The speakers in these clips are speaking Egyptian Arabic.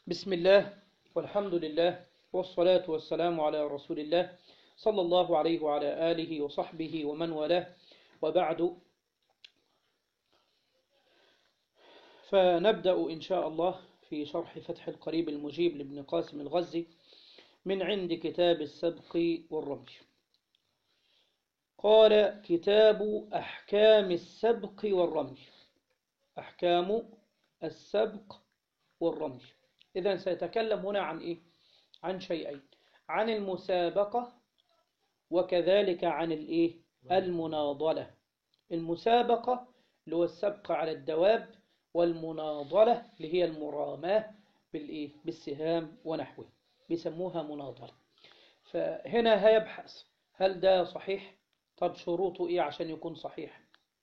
بسم الله والحمد لله والصلاة والسلام على رسول الله صلى الله عليه وعلى آله وصحبه ومن والاه وبعد فنبدأ إن شاء الله في شرح فتح القريب المجيب لابن قاسم الغزي من عند كتاب السبق والرمي قال كتاب أحكام السبق والرمي أحكام السبق والرمي إذا سيتكلم هنا عن إيه؟ عن شيئين عن المسابقة وكذلك عن الإيه؟ المناضلة المسابقة اللي هو السبق على الدواب والمناضلة اللي هي المراماة بالإيه؟ بالسهام ونحوه بيسموها مناضلة فهنا هيبحث هل ده صحيح؟ طب شروطه إيه عشان يكون صحيح؟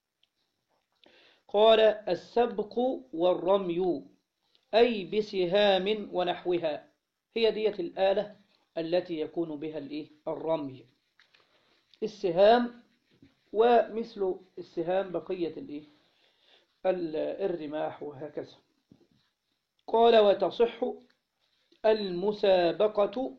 قال السبق والرمي أي بسهام ونحوها هي دية الآلة التي يكون بها الإيه؟ الرمي السهام ومثل السهام بقية الإيه؟ الرماح وهكذا قال وتصح المسابقة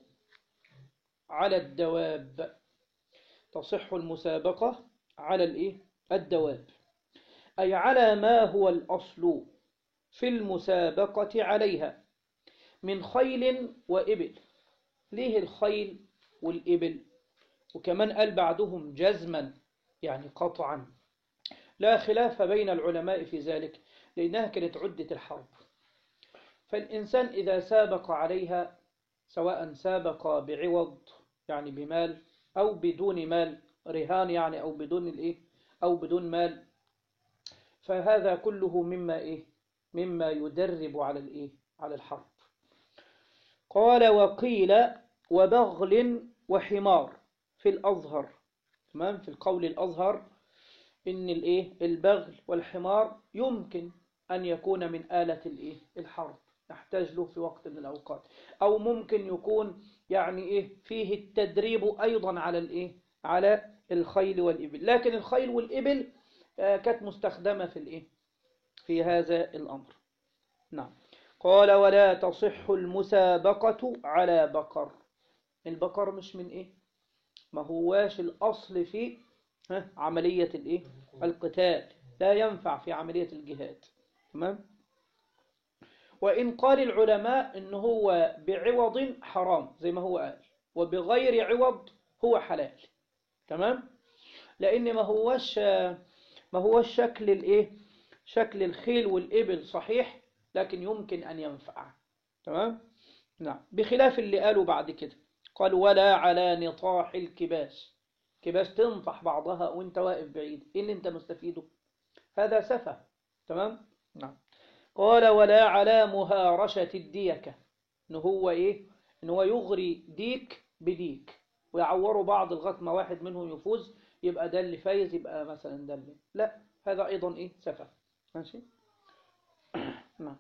على الدواب تصح المسابقة على الإيه؟ الدواب أي على ما هو الأصل في المسابقة عليها من خيل وإبل ليه الخيل والإبل وكمان قال بعضهم جزما يعني قطعا لا خلاف بين العلماء في ذلك لأنها كانت عدة الحرب فالإنسان إذا سابق عليها سواء سابق بعوض يعني بمال أو بدون مال رهان يعني أو بدون الإيه أو بدون مال فهذا كله مما إيه مما يدرب على الإيه على الحرب قال وقيل وبغل وحمار في الأظهر تمام في القول الأظهر إن الإيه البغل والحمار يمكن أن يكون من آلة الإيه الحرب نحتاج له في وقت من الأوقات أو ممكن يكون يعني إيه فيه التدريب أيضا على الإيه على الخيل والإبل لكن الخيل والإبل كانت مستخدمة في الإيه في هذا الأمر نعم قال ولا تصح المسابقة على بقر البقر مش من إيه ما هواش الأصل في عملية الإيه القتال لا ينفع في عملية الجهاد تمام وإن قال العلماء إن هو بعوض حرام زي ما هو قال وبغير عوض هو حلال تمام لأن ما هوش ما هوش شكل الإيه شكل الخيل والإبل صحيح لكن يمكن أن ينفع تمام نعم بخلاف اللي قالوا بعد كده قال ولا على نطاح الكباس كباس تنطح بعضها وانت واقف بعيد ايه اللي انت مستفيده هذا سفه تمام نعم قال ولا على مهارشة الديكة ان هو ايه ان هو يغري ديك بديك ويعوروا بعض لغايه ما واحد منهم يفوز يبقى ده اللي فايز يبقى مثلا ده اللي لا هذا ايضا ايه سفه ماشي نعم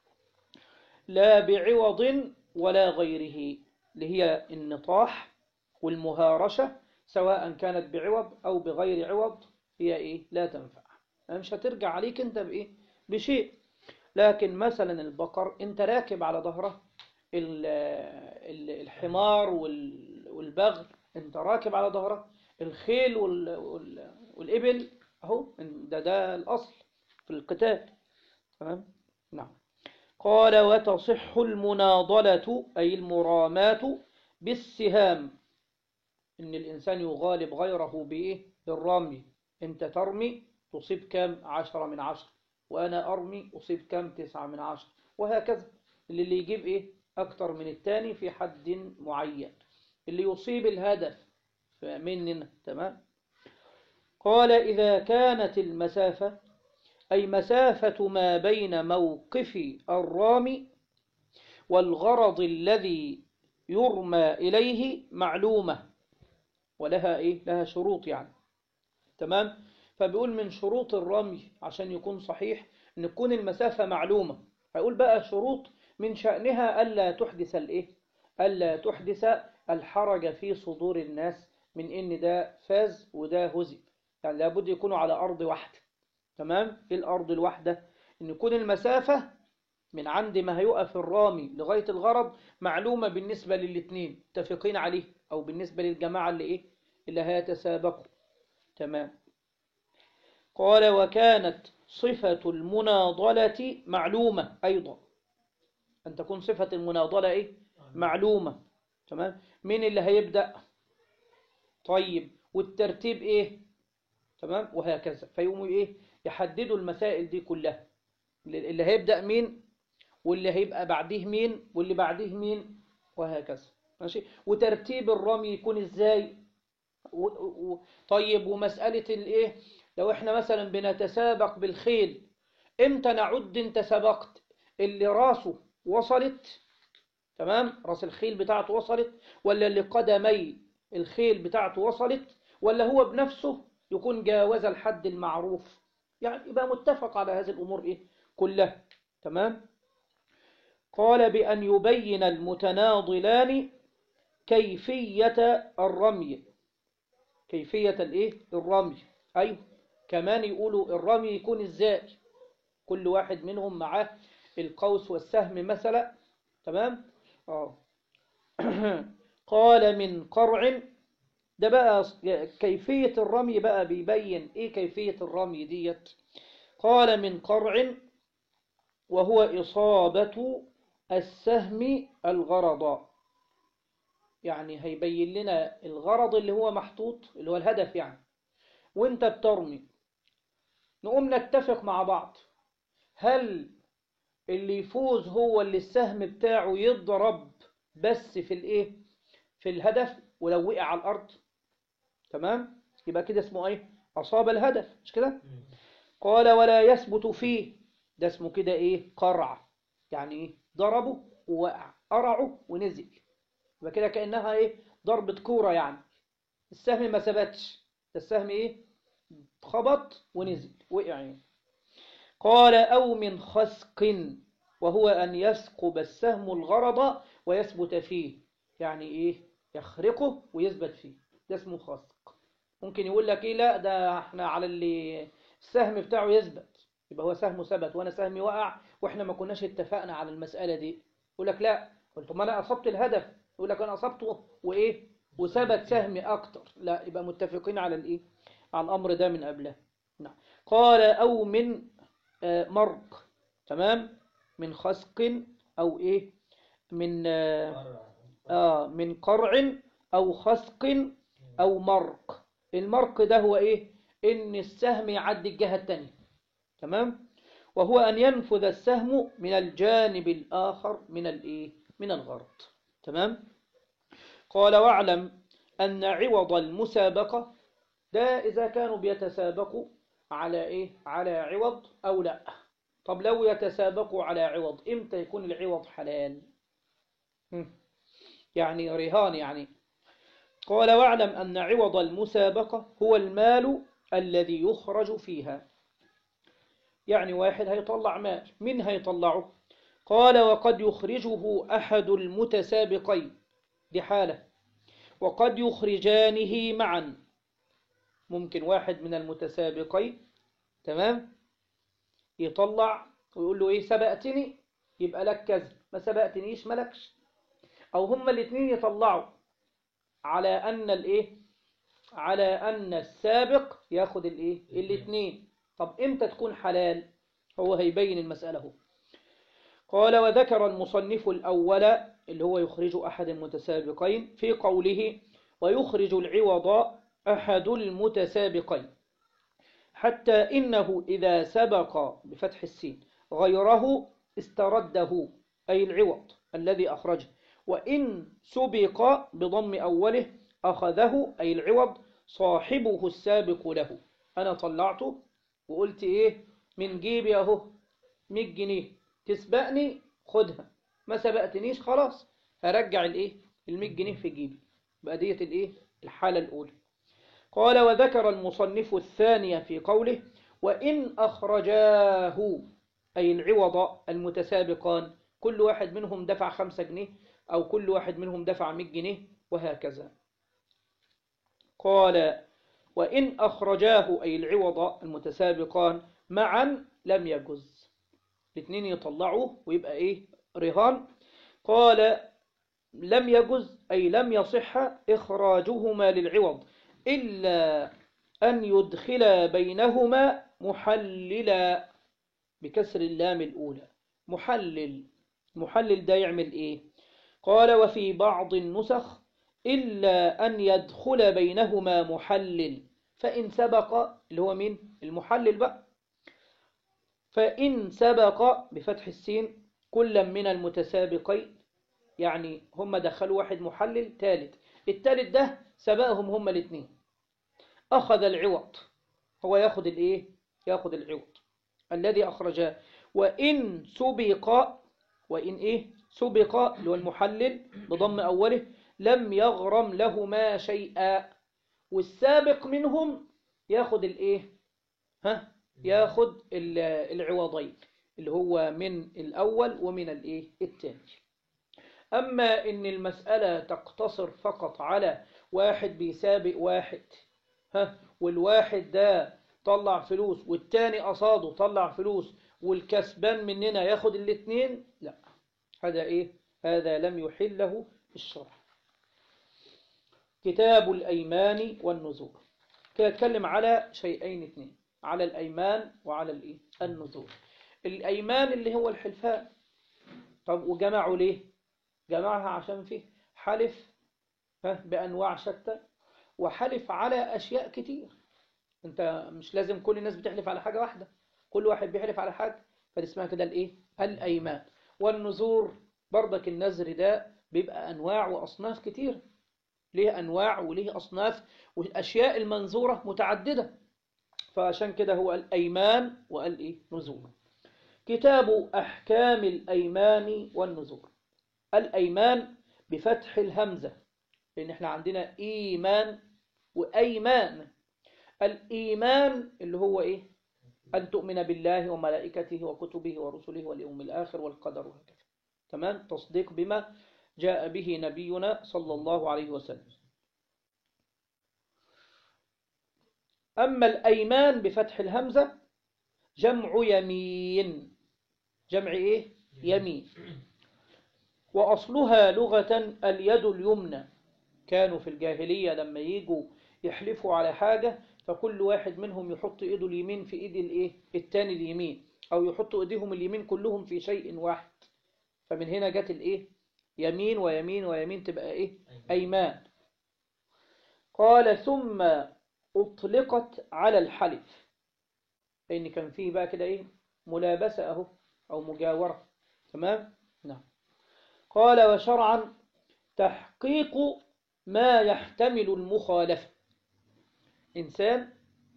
لا بعوض ولا غيره اللي هي النطاح والمهارشة سواء كانت بعوض أو بغير عوض هي إيه لا تنفع مش هترجع عليك أنت بإيه بشيء لكن مثلا البقر أنت راكب على ظهره الحمار والبغل أنت راكب على ظهره الخيل والإبل أهو ده ده الأصل في القتال تمام نعم قال وتصح المناضلة أي المرامات بالسهام إن الإنسان يغالب غيره بإيه بالرمي أنت ترمي تصيب كم عشرة من عشرة وأنا أرمي أصيب كم تسعة من عشرة وهكذا اللي, اللي يجيب إيه أكتر من التاني في حد معين اللي يصيب الهدف مننا تمام قال إذا كانت المسافة أي مسافة ما بين موقف الرامي والغرض الذي يرمى إليه معلومة ولها إيه؟ لها شروط يعني تمام فبيقول من شروط الرمي عشان يكون صحيح أن تكون المسافة معلومة هيقول بقى شروط من شأنها ألا تحدث الإيه ألا تحدث الحرج في صدور الناس من إن ده فاز وده هزم يعني لابد يكونوا على أرض واحدة تمام في الأرض الواحدة إن يكون المسافة من عند ما هيقف الرامي لغاية الغرض معلومة بالنسبة للاثنين متفقين عليه أو بالنسبة للجماعة اللي إيه اللي هيتسابقوا تمام قال وكانت صفة المناضلة معلومة أيضا أن تكون صفة المناضلة إيه معلومة تمام مين اللي هيبدأ طيب والترتيب إيه تمام وهكذا فيقوموا إيه يحددوا المسائل دي كلها اللي هيبدأ مين واللي هيبقى بعديه مين واللي بعديه مين وهكذا ماشي وترتيب الرمي يكون ازاي و... و... طيب ومسألة الايه لو احنا مثلا بنتسابق بالخيل امتى نعد انت سبقت اللي راسه وصلت تمام راس الخيل بتاعته وصلت ولا اللي قدمي الخيل بتاعته وصلت ولا هو بنفسه يكون جاوز الحد المعروف يعني يبقى متفق على هذه الأمور إيه كلها تمام قال بأن يبين المتناضلان كيفية الرمي كيفية الإيه الرمي أيوه كمان يقولوا الرمي يكون إزاي كل واحد منهم معاه القوس والسهم مثلا تمام آه. قال من قرع ده بقى كيفية الرمي بقى بيبين ايه كيفية الرمي ديت قال من قرع وهو إصابة السهم الغرض يعني هيبين لنا الغرض اللي هو محطوط اللي هو الهدف يعني وانت بترمي نقوم نتفق مع بعض هل اللي يفوز هو اللي السهم بتاعه يضرب بس في الايه في الهدف ولو وقع على الارض تمام يبقى كده اسمه ايه اصاب الهدف مش كده قال ولا يثبت فيه ده اسمه كده ايه قرع يعني ايه ضربه ووقع قرعه ونزل يبقى كده كانها ايه ضربة كورة يعني السهم ما ثبتش ده السهم ايه خبط ونزل وقع يعني قال او من خسق وهو ان يثقب السهم الغرض ويثبت فيه يعني ايه يخرقه ويثبت فيه ده اسمه خسق ممكن يقول لك ايه لا ده احنا على اللي السهم بتاعه يثبت يبقى هو سهمه ثبت وانا سهمي وقع واحنا ما كناش اتفقنا على المسألة دي يقول لك لا قلت ما انا اصبت الهدف يقول لك انا اصبته وايه وثبت سهمي اكتر لا يبقى متفقين على الايه على الامر ده من قبله نعم قال او من آه مرق تمام من خسق او ايه من آه, آه من قرع او خسق او مرق المرق ده هو ايه ان السهم يعدي الجهة التانية تمام وهو ان ينفذ السهم من الجانب الاخر من الايه من الغرض تمام قال واعلم ان عوض المسابقة ده اذا كانوا بيتسابقوا على ايه على عوض او لا طب لو يتسابقوا على عوض امتى يكون العوض حلال يعني رهان يعني قال واعلم أن عوض المسابقة هو المال الذي يخرج فيها يعني واحد هيطلع مال من هيطلعه قال وقد يخرجه أحد المتسابقين دي حالة وقد يخرجانه معا ممكن واحد من المتسابقين تمام يطلع ويقول له ايه سبقتني يبقى لك كذا ما سبقتنيش ملكش او هما الاثنين يطلعوا على ان الايه على ان السابق ياخد الايه الاثنين طب امتى تكون حلال هو هيبين المسألة هو قال وذكر المصنف الأول اللي هو يخرج أحد المتسابقين في قوله ويخرج العوض أحد المتسابقين حتى إنه إذا سبق بفتح السين غيره استرده أي العوض الذي أخرجه وإن سبق بضم أوله أخذه أي العوض صاحبه السابق له أنا طلعته وقلت إيه من جيبي أهو 100 جنيه تسبقني خدها ما سبقتنيش خلاص هرجع الإيه ال 100 جنيه في جيبي بقى ديت الإيه الحالة الأولى قال وذكر المصنف الثانية في قوله وإن أخرجاه أي العوض المتسابقان كل واحد منهم دفع خمسة جنيه أو كل واحد منهم دفع 100 جنيه وهكذا قال وإن أخرجاه أي العوض المتسابقان معا لم يجز الاثنين يطلعوا ويبقى ايه رهان قال لم يجز أي لم يصح إخراجهما للعوض إلا أن يدخل بينهما محللا بكسر اللام الأولى محلل محلل ده يعمل إيه قال وفي بعض النسخ إلا أن يدخل بينهما محلل فإن سبق اللي هو مين المحلل بقى فإن سبق بفتح السين كل من المتسابقين يعني هم دخلوا واحد محلل ثالث الثالث ده سبقهم هم الاثنين أخذ العوض هو ياخد الايه ياخد العوض الذي أخرجاه وإن سبق وإن إيه سبق اللي هو المحلل بضم أوله لم يغرم لهما شيئا والسابق منهم ياخد الايه ها ياخد العوضين اللي هو من الأول ومن الايه الثاني أما إن المسألة تقتصر فقط على واحد بيسابق واحد ها والواحد ده طلع فلوس والتاني قصاده طلع فلوس والكسبان مننا ياخد الاثنين لا هذا ايه هذا لم يحله الشرع كتاب الأيمان والنذور كده اتكلم على شيئين اثنين على الأيمان وعلى الايه النذور الأيمان اللي هو الحلفان طب وجمعوا ليه جمعها عشان فيه حلف بأنواع شتى وحلف على أشياء كتير انت مش لازم كل الناس بتحلف على حاجة واحدة كل واحد بيحلف على حاجة فدي اسمها كده الايه الأيمان والنذور برضك النذر ده بيبقى أنواع وأصناف كتير ليه أنواع وليه أصناف والأشياء المنذورة متعددة فعشان كده هو الأيمان وقال إيه نذور كتاب أحكام الأيمان والنذور الأيمان بفتح الهمزة لأن احنا عندنا إيمان وأيمان الإيمان اللي هو إيه أن تؤمن بالله وملائكته وكتبه ورسله واليوم الآخر والقدر وهكذا تمام تصديق بما جاء به نبينا صلى الله عليه وسلم أما الأيمان بفتح الهمزة جمع يمين جمع إيه يمين وأصلها لغة اليد اليمنى كانوا في الجاهلية لما يجوا يحلفوا على حاجة فكل واحد منهم يحط إيده اليمين في إيد الإيه التاني اليمين أو يحطوا إيديهم اليمين كلهم في شيء واحد فمن هنا جت الإيه يمين ويمين ويمين تبقى إيه أيمان قال ثم أطلقت على الحلف لأن كان فيه بقى كده إيه ملابسة أهو أو مجاورة تمام نعم قال وشرعا تحقيق ما يحتمل المخالفة إنسان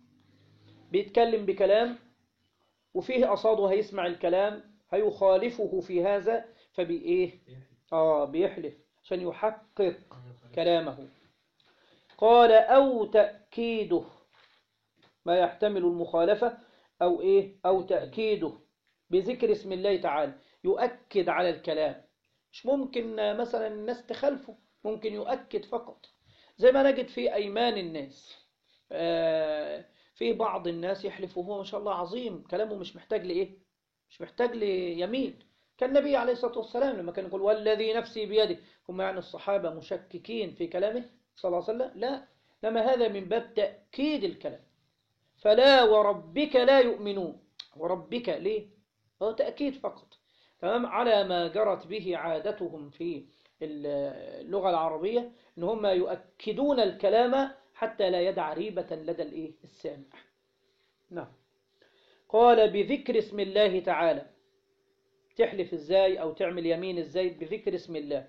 بيتكلم بكلام وفيه قصاده هيسمع الكلام هيخالفه في هذا فبإيه آه بيحلف عشان يحقق كلامه قال أو تأكيده ما يحتمل المخالفة أو إيه أو تأكيده بذكر اسم الله تعالى يؤكد على الكلام مش ممكن مثلا الناس تخالفه ممكن يؤكد فقط زي ما نجد في أيمان الناس في بعض الناس يحلف وهو ما شاء الله عظيم كلامه مش محتاج لإيه مش محتاج ليمين كان النبي عليه الصلاة والسلام لما كان يقول والذي نفسي بيده هم يعني الصحابة مشككين في كلامه صلى الله عليه وسلم لا لما هذا من باب تأكيد الكلام فلا وربك لا يؤمنون وربك ليه هو تأكيد فقط تمام على ما جرت به عادتهم في اللغة العربية إن هم يؤكدون الكلام حتى لا يدع ريبة لدى الإيه السامع نعم قال بذكر اسم الله تعالى تحلف ازاي أو تعمل يمين ازاي بذكر اسم الله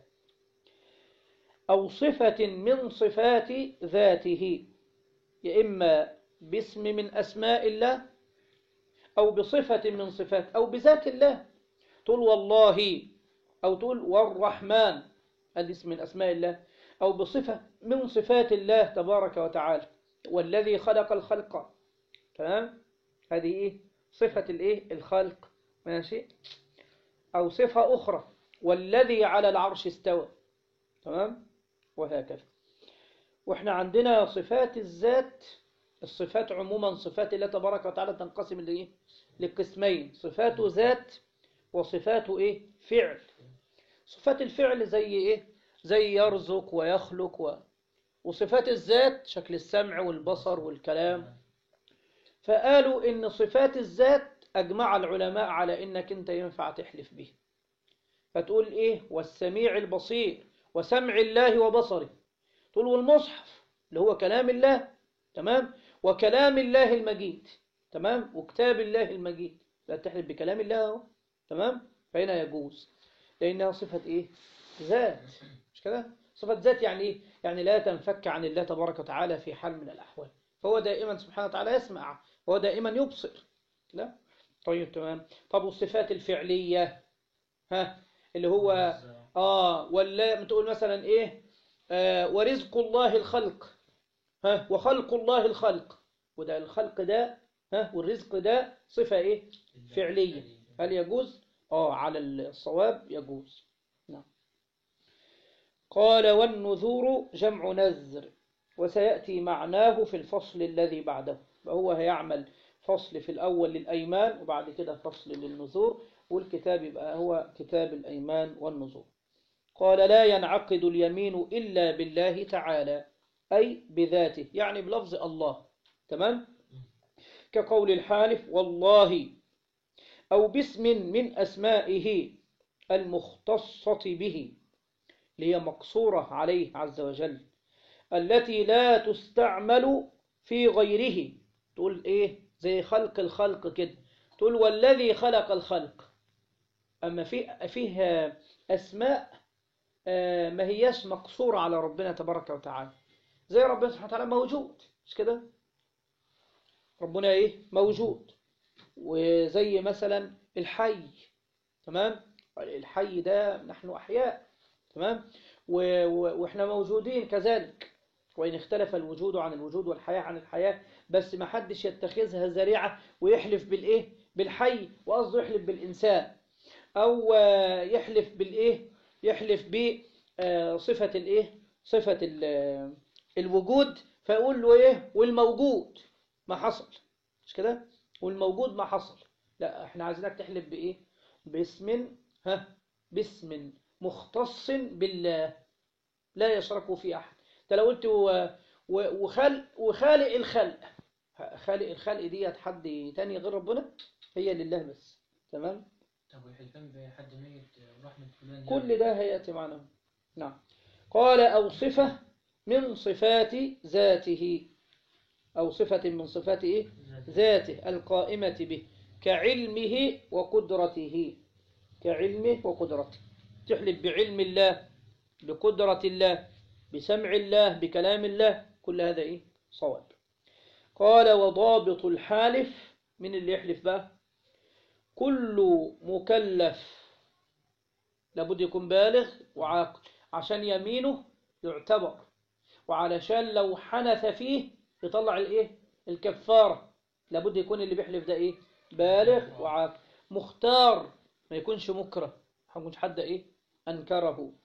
أو صفة من صفات ذاته يا إما باسم من أسماء الله أو بصفة من صفات أو بذات الله تقول والله أو تقول والرحمن هذا اسم من أسماء الله أو بصفة من صفات الله تبارك وتعالى والذي خلق الخلق تمام هذه إيه صفة الإيه الخلق ماشي أو صفة أخرى والذي على العرش استوى تمام وهكذا وإحنا عندنا صفات الذات الصفات عموما صفات الله تبارك وتعالى تنقسم لإيه لقسمين صفات ذات وصفاته إيه فعل صفات الفعل زي إيه زي يرزق ويخلق و... وصفات الذات شكل السمع والبصر والكلام فقالوا إن صفات الذات أجمع العلماء على إنك أنت ينفع تحلف به فتقول إيه والسميع البصير وسمع الله وبصره تقول والمصحف اللي هو كلام الله تمام وكلام الله المجيد تمام وكتاب الله المجيد لا تحلف بكلام الله اهو تمام فهنا يجوز لأنها صفة إيه ذات مش كده صفة ذات يعني إيه يعني لا تنفك عن الله تبارك وتعالى في حال من الأحوال فهو دائما سبحانه وتعالى يسمع وهو دائما يبصر لا طيب تمام طب والصفات الفعلية ها اللي هو آه ولا تقول مثلا إيه آه ورزق الله الخلق ها وخلق الله الخلق وده الخلق ده ها والرزق ده صفة إيه فعلية هل يجوز آه على الصواب يجوز نعم قال والنذور جمع نذر وسيأتي معناه في الفصل الذي بعده فهو هيعمل فصل في الأول للأيمان وبعد كده فصل للنذور والكتاب يبقى هو كتاب الأيمان والنذور قال لا ينعقد اليمين إلا بالله تعالى أي بذاته يعني بلفظ الله تمام كقول الحالف والله أو باسم من أسمائه المختصة به اللي هي مقصورة عليه عز وجل التي لا تستعمل في غيره تقول إيه زي خلق الخلق كده تقول والذي خلق الخلق أما في فيه أسماء ما هياش مقصورة على ربنا تبارك وتعالى زي ربنا سبحانه وتعالى موجود مش كده ربنا إيه موجود وزي مثلا الحي تمام الحي ده نحن أحياء تمام وإحنا موجودين كذلك وإن اختلف الوجود عن الوجود والحياة عن الحياة بس ما حدش يتخذها ذريعة ويحلف بالإيه بالحي وقصده يحلف بالإنسان أو يحلف بالإيه يحلف بصفة الإيه صفة الوجود فيقول له إيه والموجود ما حصل مش كده والموجود ما حصل لا احنا عايزينك تحلف بإيه باسم ها باسم مختص بالله لا يشرك فيه أحد انت لو قلت وخلق وخالق الخلق خالق الخلق ديت حد تاني غير ربنا هي لله بس تمام طب ويحلفان بحد ميت ورحمة فلان كل ده هيأتي معنا نعم قال أو صفة من صفات ذاته أو صفة من صفات إيه؟ ذاته القائمة به كعلمه وقدرته كعلمه وقدرته تحلف بعلم الله بقدرة الله بسمع الله بكلام الله كل هذا إيه؟ صواب قال وضابط الحالف من اللي يحلف بقى كل مكلف لابد يكون بالغ وعاقل عشان يمينه يعتبر وعلشان لو حنث فيه يطلع الايه الكفارة لابد يكون اللي بيحلف ده ايه بالغ وعاقل مختار ما يكونش مكره ما يكونش حد ايه انكره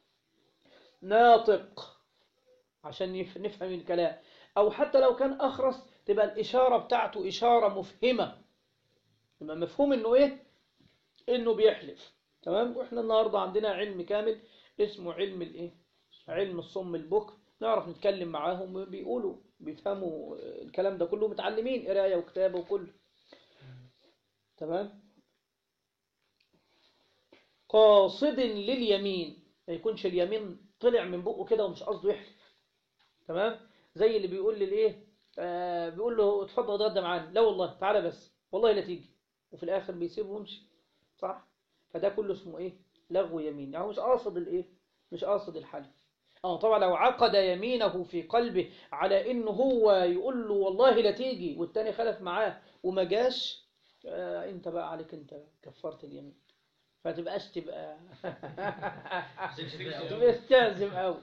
ناطق عشان نفهم الكلام او حتى لو كان اخرس تبقى الاشارة بتاعته اشارة مفهمة يبقى مفهوم انه ايه انه بيحلف تمام واحنا النهاردة عندنا علم كامل اسمه علم الايه علم الصم البكر نعرف نتكلم معاهم بيقولوا بيفهموا الكلام ده كله متعلمين قرايه وكتابه وكله تمام قاصد لليمين ما يكونش اليمين طلع من بقه كده ومش قصده يحلف تمام زي اللي بيقول للايه آه بيقول له اتفضل اتغدى معانا لا والله تعالى بس والله لا تيجي وفي الاخر بيسيبه ويمشي صح فده كله اسمه ايه لغو يمين يعني مش قاصد الايه مش قاصد الحلف اه طبعا لو عقد يمينه في قلبه على انه هو يقول له والله لا تيجي والتاني خلف معاه وما جاش آه انت بقى عليك انت كفرت اليمين فتبقاش تبقى تبقى استعزم قوي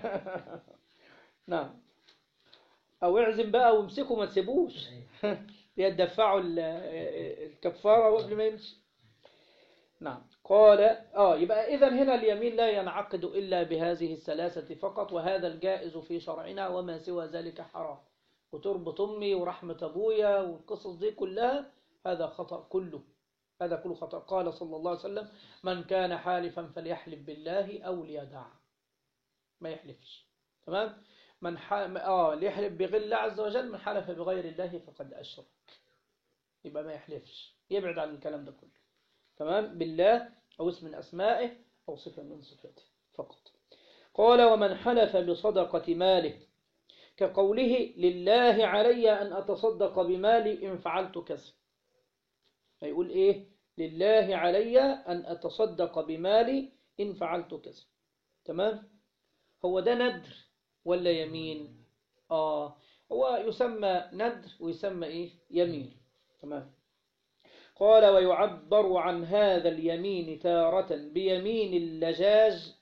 نعم او اعزم بقى وامسكه ما تسيبوش يدفعوا الكفارة قبل ما يمشي نعم قال آه يبقى إذا هنا اليمين لا ينعقد إلا بهذه الثلاثة فقط وهذا الجائز في شرعنا وما سوى ذلك حرام وتربط أمي ورحمة أبويا والقصص دي كلها هذا خطأ كله هذا كله خطأ قال صلى الله عليه وسلم من كان حالفا فليحلف بالله أو ليدع ما يحلفش تمام من ح... آه اللي يحلف بغير الله عز وجل من حلف بغير الله فقد أشرك يبقى ما يحلفش يبعد عن الكلام ده كله تمام بالله أو اسم من أسمائه أو صفة من صفاته فقط قال ومن حلف بصدقة ماله كقوله لله علي أن أتصدق بمالي إن فعلت كذا هيقول إيه لله علي أن أتصدق بمالي إن فعلت كذا تمام هو ده ندر ولا يمين آه هو يسمى ندر ويسمى إيه يمين تمام قال ويعبر عن هذا اليمين تارة بيمين اللجاج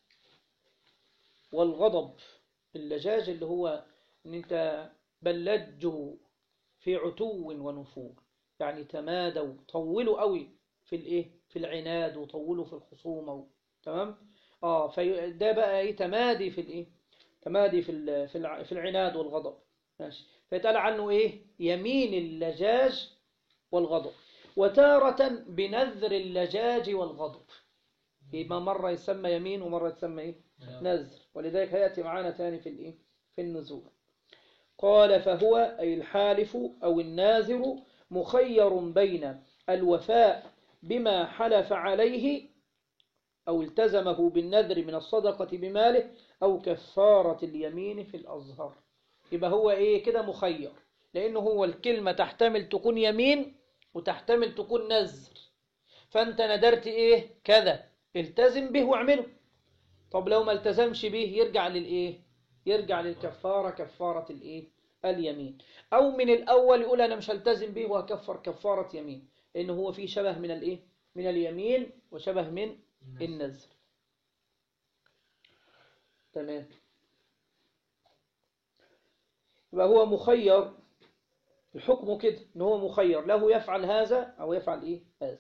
والغضب اللجاج اللي هو ان انت بلجوا في عتو ونفور يعني تمادوا طولوا قوي في الايه في العناد وطولوا في الخصومه و... تمام اه فده بقى ايه تمادي في الايه تمادي في ال... في, الع... في العناد والغضب ماشي فيتقال عنه ايه يمين اللجاج والغضب وتارة بنذر اللجاج والغضب يبقى مرة يسمى يمين ومرة يسمى ايه نذر ولذلك هيأتي معانا تاني في الايه في النزول قال فهو أي الحالف أو الناذر مخير بين الوفاء بما حلف عليه أو التزمه بالنذر من الصدقة بماله أو كفارة اليمين في الأزهر يبقى هو إيه كده مخير لأنه هو الكلمة تحتمل تكون يمين وتحتمل تكون نذر فأنت ندرت إيه كذا التزم به واعمله طب لو ما التزمش به يرجع للإيه يرجع للكفارة كفارة الإيه اليمين أو من الأول يقول أنا مش هلتزم به وهكفر كفارة يمين لأنه هو فيه شبه من الإيه من اليمين وشبه من النذر تمام يبقى هو مخير الحكم كده ان هو مخير له يفعل هذا او يفعل ايه هذا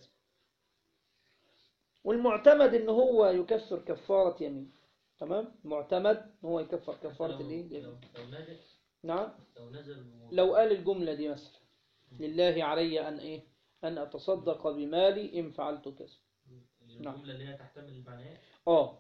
والمعتمد ان هو يكفر كفارة يمين تمام معتمد ان هو يكفر كفارة الايه لو اليمين. لو نزل نعم لو نزل لو قال الجملة دي مثلا لله علي ان ايه ان اتصدق بمالي ان فعلت كذا نعم. الجملة اللي هي تحتمل المعنيات اه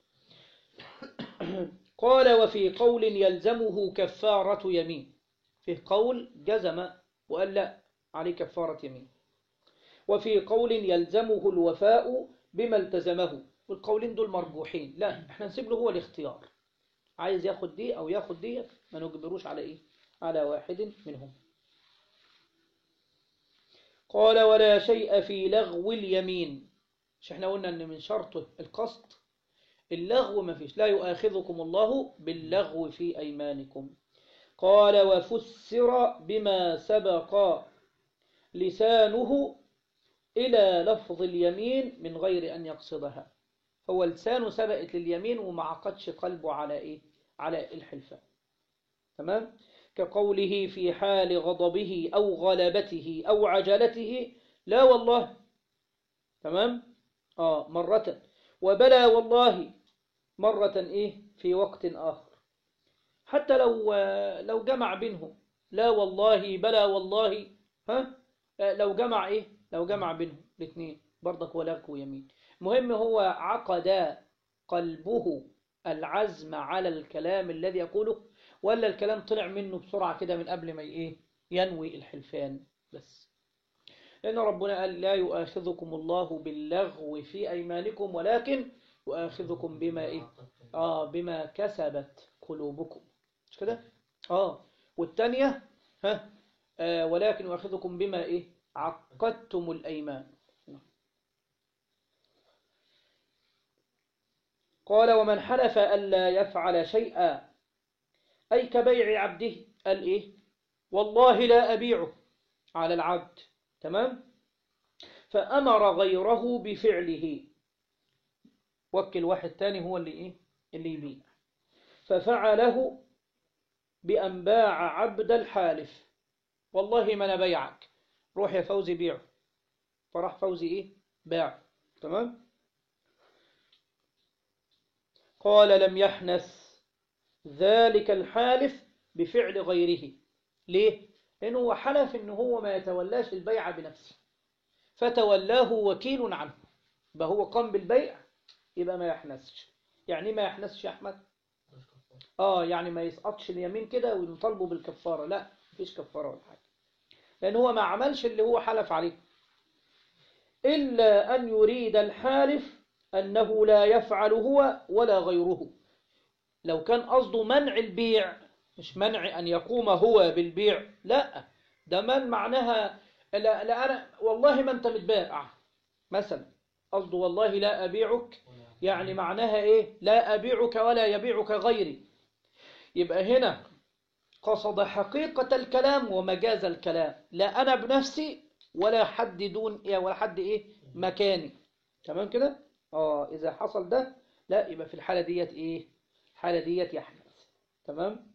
قال وفي قول يلزمه كفارة يمين فيه قول جزم وقال لا عليه كفارة يمين وفي قول يلزمه الوفاء بما التزمه والقولين دول مرجوحين لا احنا نسيب له هو الاختيار عايز ياخد دي او ياخد دي ما نجبروش على ايه على واحد منهم قال ولا شيء في لغو اليمين مش احنا قلنا ان من شرطه القصد اللغو ما فيش لا يؤاخذكم الله باللغو في أيمانكم قال وفسر بما سبق لسانه إلى لفظ اليمين من غير أن يقصدها هو لسانه سبقت لليمين وما عقدش قلبه على إيه على الحلفان تمام كقوله في حال غضبه أو غلبته أو عجلته لا والله تمام آه مرة وبلا والله مرة إيه في وقت آخر حتى لو لو جمع بينهم لا والله بلا والله ها لو جمع إيه لو جمع بينهم الاثنين برضك ولك ويمين المهم هو عقد قلبه العزم على الكلام الذي يقوله ولا الكلام طلع منه بسرعة كده من قبل ما إيه ينوي الحلفان بس لأن ربنا قال لا يؤاخذكم الله باللغو في أيمانكم ولكن يؤاخذكم بما إيه آه بما كسبت قلوبكم مش كده آه والتانية ها آه ولكن يؤاخذكم بما إيه عقدتم الأيمان قال ومن حلف ألا يفعل شيئا أي كبيع عبده قال إيه والله لا أبيعه على العبد تمام فأمر غيره بفعله وكل واحد تاني هو اللي إيه اللي يبيع ففعله بأن باع عبد الحالف والله ما أنا بيعك روح يا فوزي بيعه فراح فوزي إيه باع تمام قال لم يحنث ذلك الحالف بفعل غيره ليه لأنه هو حلف إنه هو ما يتولاش البيع بنفسه فتولاه وكيل عنه يبقى هو قام بالبيع يبقى ما يحنسش يعني إيه ما يحنسش يا أحمد مش كفارة. اه يعني ما يسقطش اليمين كده ويطالبوا بالكفارة لا مفيش كفارة ولا حاجة لأن هو ما عملش اللي هو حلف عليه إلا أن يريد الحالف أنه لا يفعل هو ولا غيره لو كان قصده منع البيع مش منع أن يقوم هو بالبيع لا ده من معناها لا, لا أنا والله ما أنت متبائع مثلا قصده والله لا أبيعك ولا- يعني معناها إيه لا أبيعك ولا يبيعك غيري يبقى هنا قصد حقيقة الكلام ومجاز الكلام لا أنا بنفسي ولا حد دون إيه ولا حد إيه مكاني تمام كده آه إذا حصل ده لا يبقى في الحالة ديت إيه الحالة ديت يحنث تمام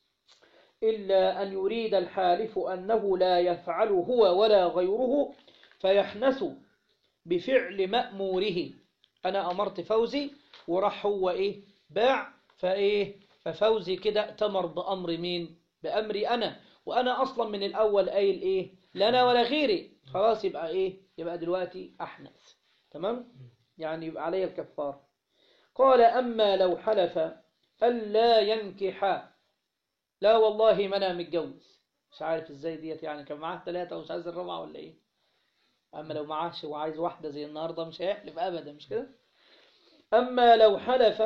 إلا أن يريد الحالف أنه لا يفعل هو ولا غيره فيحنث بفعل مأموره أنا أمرت فوزي وراح هو إيه باع فإيه ففوزي كده ائتمر بأمر مين بأمري أنا وأنا أصلا من الأول قايل إيه لا أنا ولا غيري خلاص يبقى إيه يبقى دلوقتي أحنث تمام يعني يبقى علي الكفار قال أما لو حلف ألا ينكح لا والله ما أنا متجوز مش عارف إزاي ديت يعني كان معاه ثلاثة ومش عايز الرابعة ولا إيه أما لو معاش وعايز واحدة زي النهاردة مش هيحلف أبدا مش كده أما لو حلف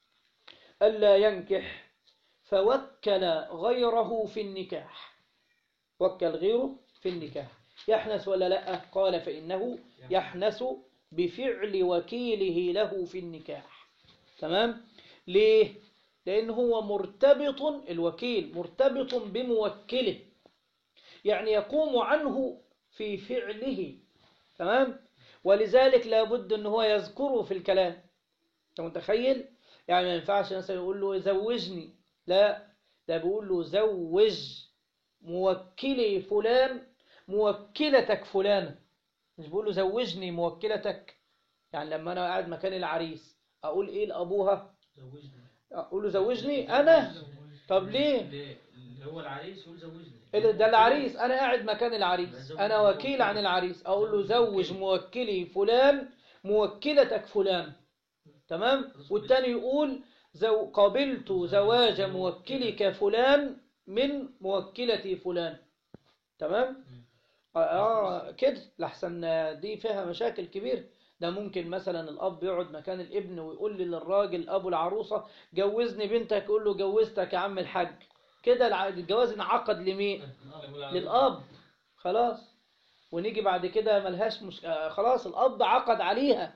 ألا ينكح فوكل غيره في النكاح وكل غيره في النكاح يحنس ولا لا قال فإنه يحنس بفعل وكيله له في النكاح تمام ليه لأن هو مرتبط الوكيل مرتبط بموكله يعني يقوم عنه في فعله تمام ولذلك لابد ان هو يذكره في الكلام انت متخيل يعني ما ينفعش مثلا يقول له زوجني لا ده بيقول له زوج موكلي فلان موكلتك فلانة مش بيقول له زوجني موكلتك يعني لما انا قاعد مكان العريس اقول ايه لابوها زوجني اقول له زوجني انا طب ليه ليه؟ اللي هو العريس يقول زوجني اللي ده العريس انا قاعد مكان العريس انا وكيل عن العريس اقول له زوج موكلي فلان موكلتك فلان تمام والتاني يقول زو قبلت زواج موكلك فلان من موكلتي فلان تمام اه, آه كده لحسن دي فيها مشاكل كبيرة ده ممكن مثلا الاب يقعد مكان الابن ويقول لي للراجل ابو العروسه جوزني بنتك يقول له جوزتك يا عم الحاج كده الع- الجواز انعقد لمين للأب خلاص ونيجي بعد كده ملهاش مش... آه خلاص الأب عقد عليها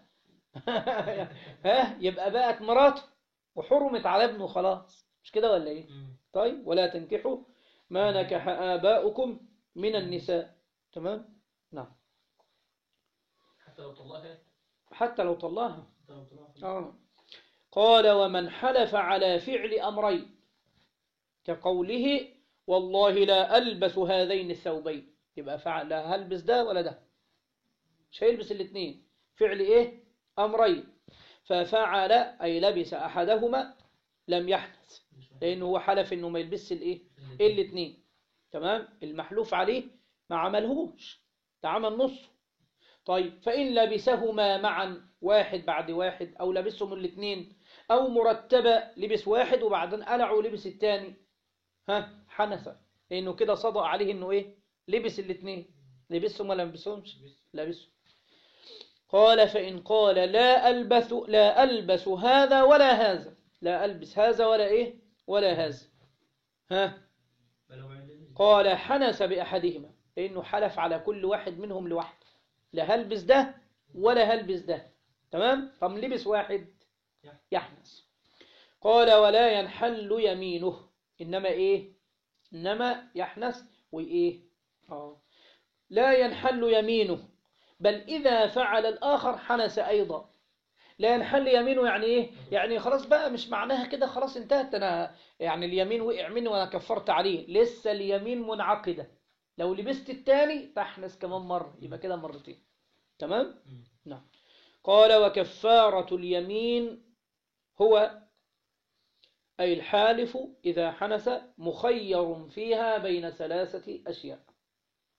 ها يبقى بقت مراته وحرمت على ابنه خلاص مش كده ولا ايه طيب ولا تنكحوا ما نكح آباؤكم من النساء تمام نعم حتى لو طلقها حتى لو طلعها حتى لو طلقها آه. قال ومن حلف على فعل أمرين كقوله والله لا ألبس هذين الثوبين يبقى فعل لا هلبس ده ولا ده مش هيلبس الاثنين فعل ايه أمرين ففعل أي لبس أحدهما لم يحدث لأنه هو حلف إنه ما يلبسش الايه الاثنين تمام المحلوف عليه ما عملهوش ده عمل نص طيب فإن لبسهما معا واحد بعد واحد أو لبسهم الاثنين أو مرتبة لبس واحد وبعدين قلع ولبس الثاني ها حنث لأنه كده صدق عليه إنه إيه لبس الاثنين لبسهم ولا لبسهمش لبسهم قال فإن قال لا ألبس لا ألبس هذا ولا هذا لا ألبس هذا ولا إيه ولا هذا ها فلو علم قال حنس بأحدهما لأنه حلف على كل واحد منهم لوحده لا هلبس ده ولا هلبس ده تمام طب لبس واحد يحنس قال ولا ينحل يمينه إنما إيه إنما يحنس وإيه آه. لا ينحل يمينه بل إذا فعل الآخر حنس أيضا لا ينحل يمينه يعني إيه يعني خلاص بقى مش معناها كده خلاص انتهت أنا يعني اليمين وقع مني وأنا كفرت عليه لسه اليمين منعقدة لو لبست التاني تحنس كمان مرة يبقى كده مرتين تمام نعم قال وكفارة اليمين هو أي الحالف إذا حنس مخير فيها بين ثلاثة أشياء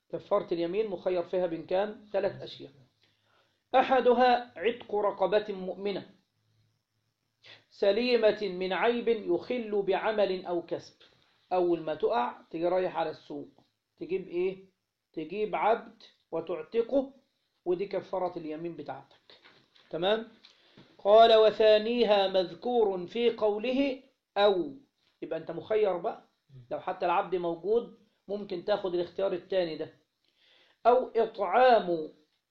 كفارة اليمين مخير فيها بين كام ثلاث أشياء أحدها عتق رقبة مؤمنة سليمة من عيب يخل بعمل أو كسب أول ما تقع تجي رايح على السوق تجيب إيه تجيب عبد وتعتقه ودي كفارة اليمين بتاعتك تمام قال وثانيها مذكور في قوله أو يبقى أنت مخير بقى لو حتى العبد موجود ممكن تاخد الاختيار الثاني ده أو إطعام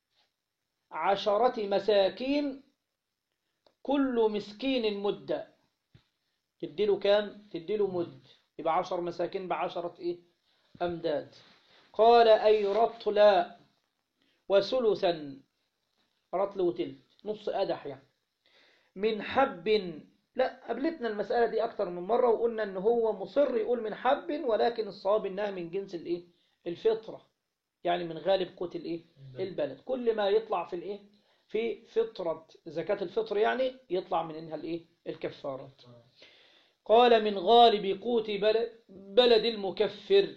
عشرة مساكين كل مسكين مدة تديله كام؟ تديله مد يبقى عشر مساكين بعشرة إيه؟ أمداد قال أي رطلا وثلثا رطل وتلت نص أدح يعني من حب لا قابلتنا المسألة دي أكتر من مرة وقلنا إن هو مصر يقول من حب ولكن الصواب إنها من جنس الإيه؟ الفطرة يعني من غالب قوت الإيه؟ البلد كل ما يطلع في الإيه؟ في فطرة زكاة الفطر يعني يطلع من إنها الإيه؟ الكفارات قال من غالب قوت بلد, بلد المكفر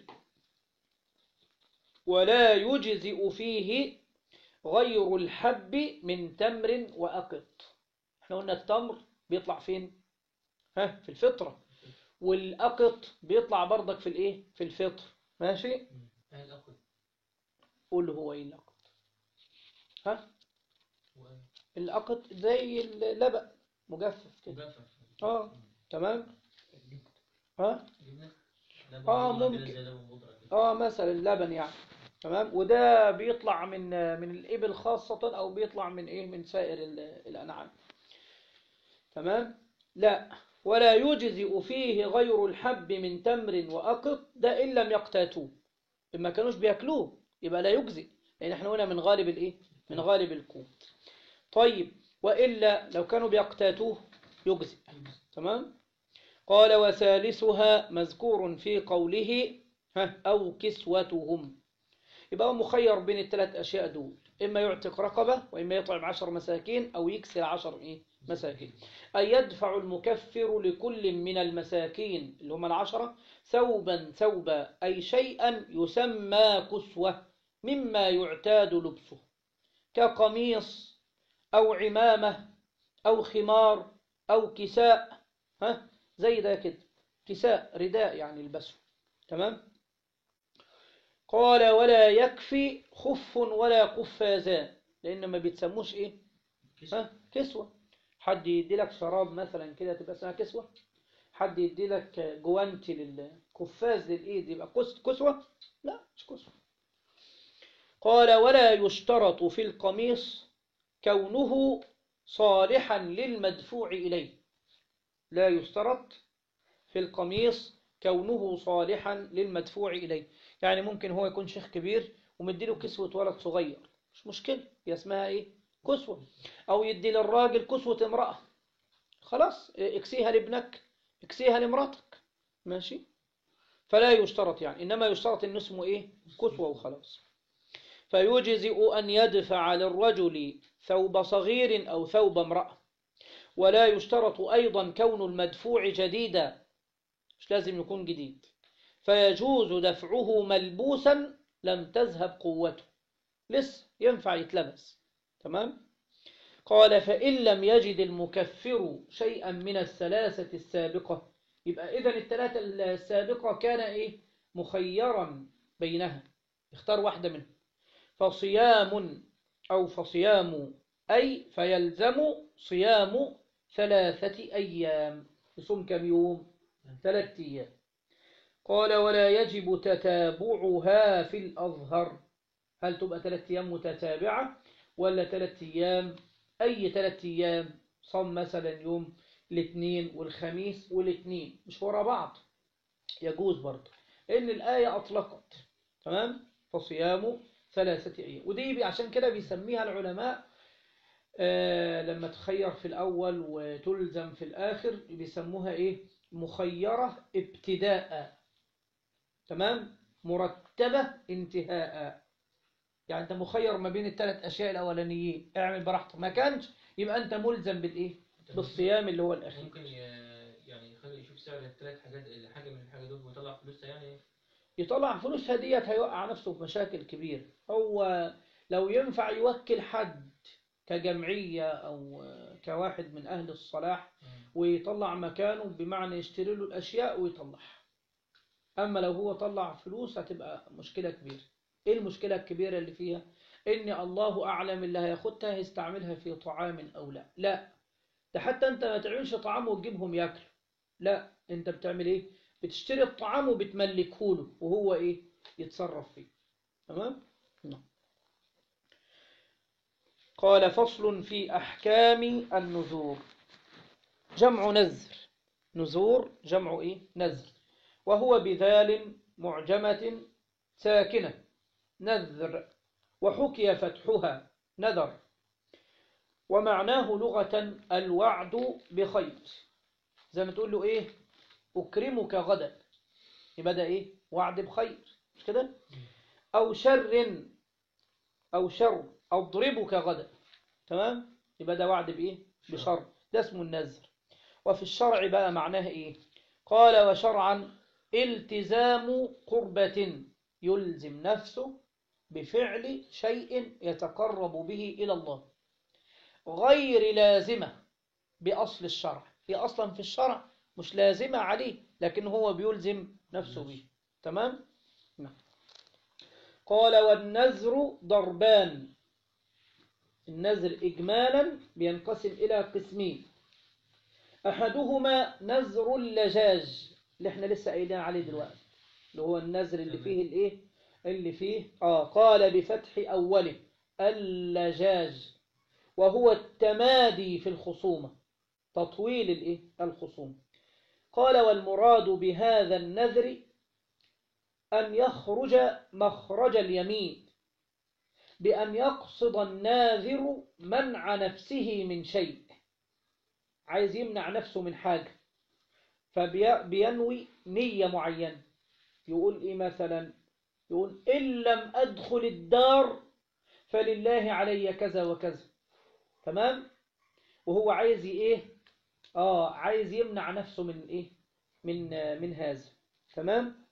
ولا يجزئ فيه غير الحب من تمر وأقط احنا قلنا التمر بيطلع فين ها في الفطرة والأقط بيطلع برضك في الايه في الفطر ماشي هاي الأخذ قول هو ايه الأقط ها هو الأقط زي اللبن مجفف كده مجفف اه تمام ها جبنة آه، لبن ممكن. كده زي لبن بودرة كده اه مثلا اللبن يعني تمام وده بيطلع من من الإبل خاصة أو بيطلع من إيه من سائر ال- الأنعام تمام لا ولا يجزئ فيه غير الحب من تمر وأقط ده إن لم يقتاتوه إما كانوش بياكلوه يبقى لا يجزئ لأن احنا هنا من غالب الإيه من غالب القوت طيب وإلا لو كانوا بيقتاتوه يجزئ تمام قال وثالثها مذكور في قوله ها أو كسوتهم يبقى هو مخير بين الثلاث أشياء دول إما يعتق رقبة وإما يطعم عشر مساكين أو يكسر عشر إيه مساكين أي يدفع المكفر لكل من المساكين اللي هم العشرة ثوبا ثوبا أي شيئا يسمى كسوة مما يعتاد لبسه كقميص أو عمامة أو خمار أو كساء ها زي ده كده كساء رداء يعني البسه تمام قال ولا يكفي خف ولا قفازان لأن ما بيتسموش إيه ها كسوة حد يدي لك شراب مثلا كده تبقى اسمها كسوة حد يدي لك جوانتي للقفاز للإيد يبقى كس- كسوة لا مش كسوة قال ولا يشترط في القميص كونه صالحا للمدفوع إليه لا يشترط في القميص كونه صالحا للمدفوع إليه يعني ممكن هو يكون شيخ كبير ومديله كسوة ولد صغير مش مشكلة هي اسمها ايه كسوة او يدي للراجل كسوة امرأة خلاص اكسيها لابنك اكسيها لمراتك ماشي فلا يشترط يعني انما يشترط انه اسمه ايه كسوة وخلاص فيجزئ ان يدفع للرجل ثوب صغير او ثوب امرأة ولا يشترط ايضا كون المدفوع جديدا مش لازم يكون جديد فيجوز دفعه ملبوسا لم تذهب قوته لسه ينفع يتلبس تمام قال فإن لم يجد المكفر شيئا من الثلاثة السابقة يبقى إذن الثلاثة السابقة كان إيه مخيرا بينها اختار واحدة منهم فصيام أو فصيام أي فيلزم صيام ثلاثة أيام يصوم كم يوم ثلاثة أيام قال ولا يجب تتابعها في الأظهر هل تبقى ثلاثة أيام متتابعة ولا ثلاثة أيام أي ثلاثة أيام صم مثلا يوم الاثنين والخميس والاثنين مش ورا بعض يجوز برضه لأن الآية أطلقت تمام فصيام ثلاثة أيام ودي عشان كده بيسميها العلماء آه لما تخير في الأول وتلزم في الآخر بيسموها إيه مخيرة ابتداء تمام مرتبة انتهاء يعني أنت مخير ما بين الثلاث أشياء الأولانيين اعمل براحتك ما كانش يبقى أنت ملزم بالإيه بالصيام اللي هو الأخير ممكن ي- يعني يخلي يشوف سعر الثلاث حاجات حاجة من الحاجة دول ويطلع فلوسها يعني يطلع فلوس هدية هيوقع نفسه في مشاكل كبيرة هو لو ينفع يوكل حد كجمعية أو كواحد من أهل الصلاح ويطلع مكانه بمعنى يشتري له الأشياء ويطلعها أما لو هو طلع فلوس هتبقى مشكلة كبيرة إيه المشكلة الكبيرة اللي فيها إن الله أعلم اللي هياخدها هيستعملها في طعام أو لا لا ده حتى أنت ما تعملش طعام وتجيبهم ياكلوا لا أنت بتعمل إيه بتشتري الطعام وبتملكه له وهو إيه يتصرف فيه تمام نعم قال فصل في أحكام النذور جمع نذر نذور جمع إيه نذر وهو بذال معجمة ساكنة نذر وحكي فتحها نذر ومعناه لغة الوعد بخير زي ما تقول له إيه أكرمك غدا يبقى ده إيه وعد بخير مش كده أو شر أو شر أضربك غدا تمام يبقى ده وعد بإيه بشر ده اسمه النذر وفي الشرع بقى معناه إيه قال وشرعا التزام قربة يلزم نفسه بفعل شيء يتقرب به إلى الله غير لازمة بأصل الشرع هي أصلا في الشرع مش لازمة عليه لكن هو بيلزم نفسه به تمام نعم قال والنذر ضربان النذر إجمالا بينقسم إلى قسمين أحدهما نذر اللجاج اللي احنا لسه قايلين عليه دلوقتي اللي هو النذر اللي فيه الايه اللي فيه اه قال بفتح أوله اللجاج وهو التمادي في الخصومة تطويل الايه الخصومة قال والمراد بهذا النذر أن يخرج مخرج اليمين بأن يقصد الناذر منع نفسه من شيء عايز يمنع نفسه من حاجة فبينوي نية معينة يقول إيه مثلا يقول إن لم أدخل الدار فلله علي كذا وكذا تمام وهو عايز إيه آه عايز يمنع نفسه من إيه من من هذا تمام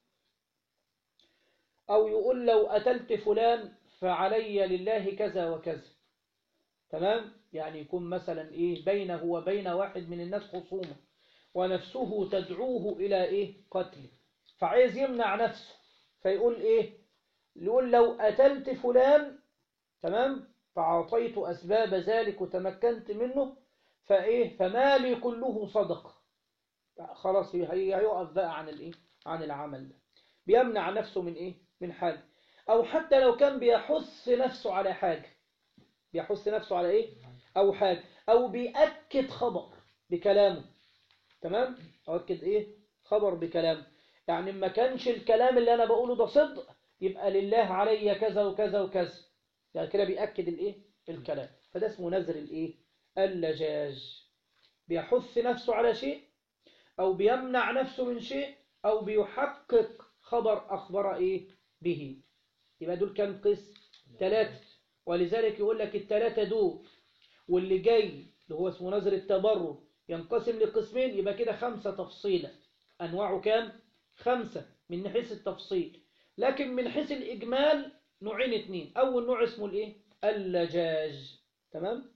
أو يقول لو أتلت فلان فعلي لله كذا وكذا تمام يعني يكون مثلا إيه بينه وبين واحد من الناس خصومة ونفسه تدعوه إلى إيه قتله فعايز يمنع نفسه فيقول إيه يقول لو أتلت فلان تمام فأعطيت أسباب ذلك وتمكنت منه فإيه فمالي كله صدقة خلاص هيقف بقى عن الإيه عن العمل ده بيمنع نفسه من إيه من حاجة أو حتى لو كان بيحث نفسه على حاجة بيحث نفسه على إيه أو حاجة أو بيأكد خبر بكلامه تمام أؤكد إيه خبر بكلامه يعني ما كانش الكلام اللي أنا بقوله ده صدق يبقى لله علي كذا وكذا وكذا يعني كده بيأكد الإيه الكلام فده اسمه نذر الإيه اللجاج بيحث نفسه على شيء أو بيمنع نفسه من شيء أو بيحقق خبر أخبر إيه به يبقى دول كام قسم ثلاثة ولذلك يقول لك الثلاثة دول واللي جاي اللي هو اسمه نذر التبرر ينقسم لقسمين يبقى كده خمسة تفصيلة أنواعه كام خمسة من حيث التفصيل لكن من حيث الإجمال نوعين اتنين أول نوع اسمه الإيه اللجاج تمام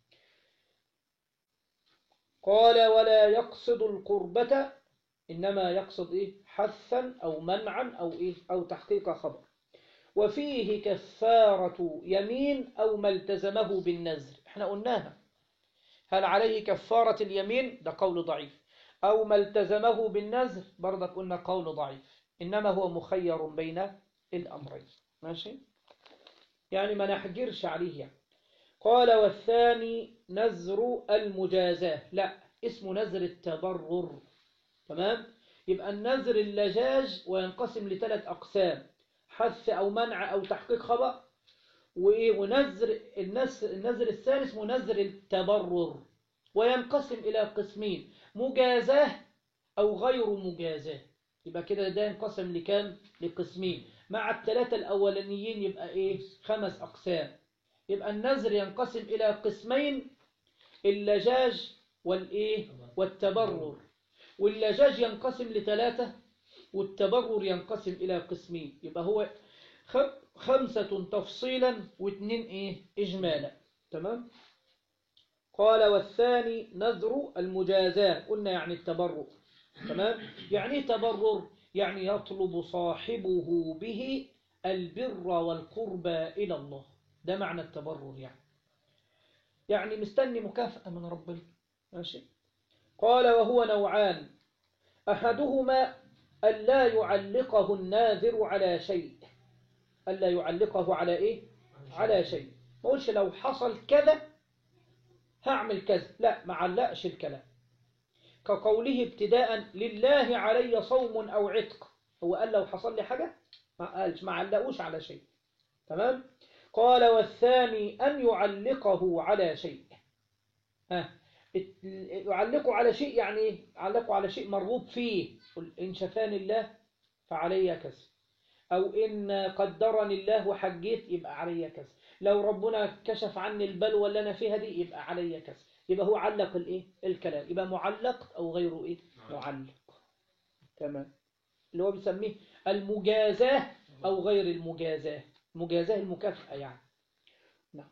قال ولا يقصد القربة إنما يقصد إيه حثا أو منعا أو إيه أو تحقيق خبر وفيه كفارة يمين أو ما التزمه بالنذر احنا قلناها هل عليه كفارة اليمين ده قول ضعيف أو ما التزمه بالنذر برضك قلنا قول ضعيف إنما هو مخير بين الأمرين ماشي يعني ما نحجرش عليه يعني قال والثاني نذر المجازاة لا اسمه نذر التبرر تمام يبقى النذر اللجاج وينقسم لثلاث أقسام حث أو منع أو تحقيق خبر وإيه ونذر النذر الثاني اسمه نذر التبرر وينقسم إلى قسمين مجازاة أو غير مجازاة يبقى كده ده ينقسم لكام لقسمين مع الثلاثة الأولانيين يبقى إيه خمس أقسام يبقى النذر ينقسم إلى قسمين اللجاج والإيه والتبرر واللجاج ينقسم لثلاثة والتبرر ينقسم إلى قسمين يبقى هو خ- خمسة تفصيلا واثنين إيه إجمالا تمام قال والثاني نذر المجازاة قلنا يعني التبرر تمام يعني إيه تبرر يعني يطلب صاحبه به البر والقربى إلى الله ده معنى التبرر يعني يعني مستني مكافأة من ربنا ماشي قال وهو نوعان أحدهما ألا يعلقه الناذر على شيء ألا يعلقه على إيه على شيء ما قولش لو حصل كذا هعمل كذا لا ما علقش الكلام كقوله ابتداء لله علي صوم أو عتق هو قال لو حصل لي حاجة ما قالش ما علقوش على شيء تمام قال والثاني أن يعلقه على شيء ها ات- يعلقه على شيء يعني ايه يعلقه على شيء مرغوب فيه قل إن شفاني الله فعلي كذا أو إن قدرني الله وحجيت يبقى علي كذا لو ربنا كشف عني البلوى اللي أنا فيها دي يبقى علي كذا يبقى هو علق الإيه الكلام يبقى معلق أو غيره إيه معلق تمام اللي هو بيسميه المجازاة أو غير المجازاة مجازاة المكافأة يعني نعم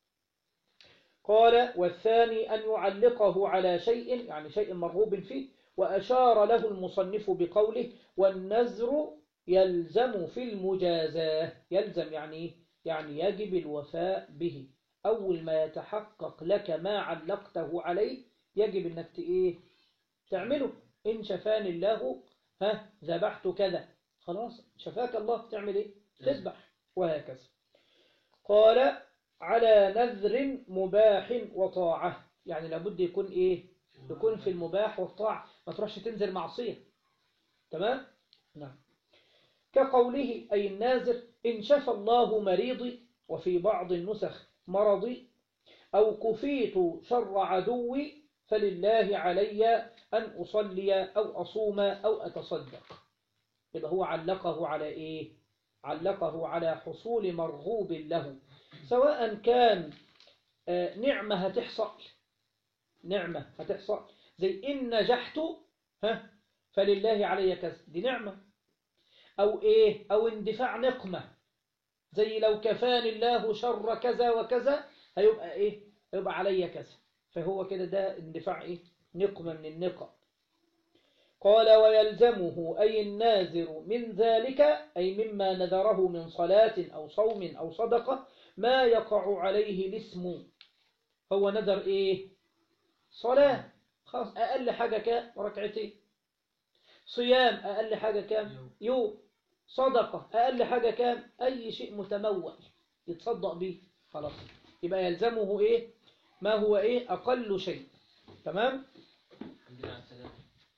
قال والثاني أن يعلقه على شيء يعني شيء مرغوب فيه وأشار له المصنف بقوله والنذر يلزم في المجازاة يلزم يعني إيه؟ يعني يجب الوفاء به أول ما يتحقق لك ما علقته عليه يجب أنك ت- إيه تعمله إن شفاني الله ها ذبحت كذا خلاص شفاك الله تعمل إيه تذبح وهكذا قال على نذر مباح وطاعة يعني لابد يكون إيه يكون في المباح والطاعة ما تروحش تنزل معصية تمام نعم كقوله أي النازر إن شفى الله مريضي وفي بعض النسخ مرضي أو كفيت شر عدوي فلله علي أن أصلي أو أصوم أو أتصدق يبقى هو علقه على إيه علقه على حصول مرغوب له سواء كان آه، نعمة هتحصل نعمة هتحصل زي إن نجحت ها فلله علي كذا دي نعمة أو إيه أو اندفاع نقمة زي لو كفاني الله شر كذا وكذا هيبقى إيه هيبقى علي كذا فهو كده ده اندفاع إيه نقمة من النقم قال ويلزمه أي الناذر من ذلك أي مما نذره من صلاة أو صوم أو صدقة ما يقع عليه الاسم هو نذر إيه صلاة خلاص أقل حاجة كام ركعتين صيام أقل حاجة كام يوم صدقة أقل حاجة كام أي شيء متمول يتصدق به خلاص يبقى يلزمه إيه ما هو إيه أقل شيء تمام الحمد لله على السلامة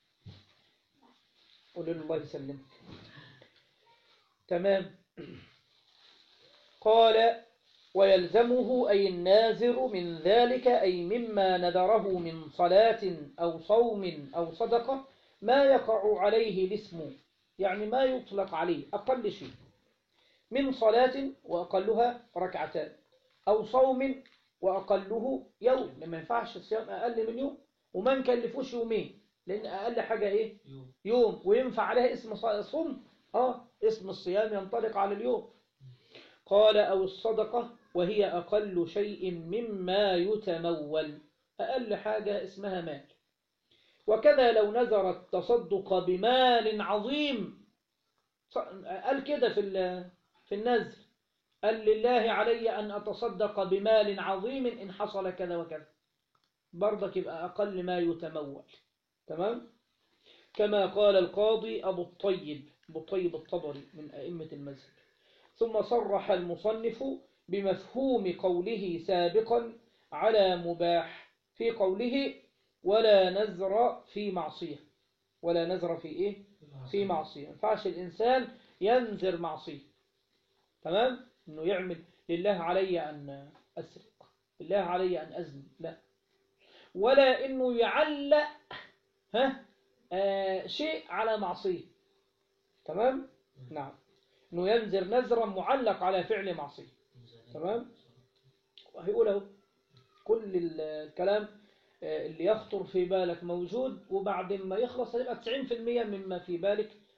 قول له الله يسلمك تمام قال ويلزمه أي الناذر من ذلك أي مما نذره من صلاة أو صوم أو صدقة ما يقع عليه الاسم يعني ما يطلق عليه أقل شيء من صلاة وأقلها ركعتان أو صوم وأقله يوم ما ينفعش الصيام أقل من يوم وما نكلفوش يومين لأن أقل حاجة إيه يوم يوم وينفع عليها اسم ص- صوم اه اسم الصيام ينطلق على اليوم قال أو الصدقة وهي أقل شيء مما يتمول أقل حاجة اسمها مال وكذا لو نذر التصدق بمال عظيم ص- قال كده في ال- في النذر قال لله علي أن أتصدق بمال عظيم إن حصل كذا وكذا برضك يبقى أقل ما يتمول تمام كما قال القاضي أبو الطيب أبو الطيب الطبري من أئمة المذهب ثم صرح المصنف بمفهوم قوله سابقا على مباح في قوله ولا نذر في معصية ولا نذر في إيه في معصية ما ينفعش الإنسان ينذر معصية تمام إنه يعمل لله علي أن أسرق لله علي أن أزني لا ولا إنه يعلق ها آه شيء على معصية تمام نعم إنه ينذر نذرا معلق على فعل معصية تمام وهيقول اهو كل ال- الكلام آه، اللي يخطر في بالك موجود وبعد ما يخلص هيبقى 90% مما في بالك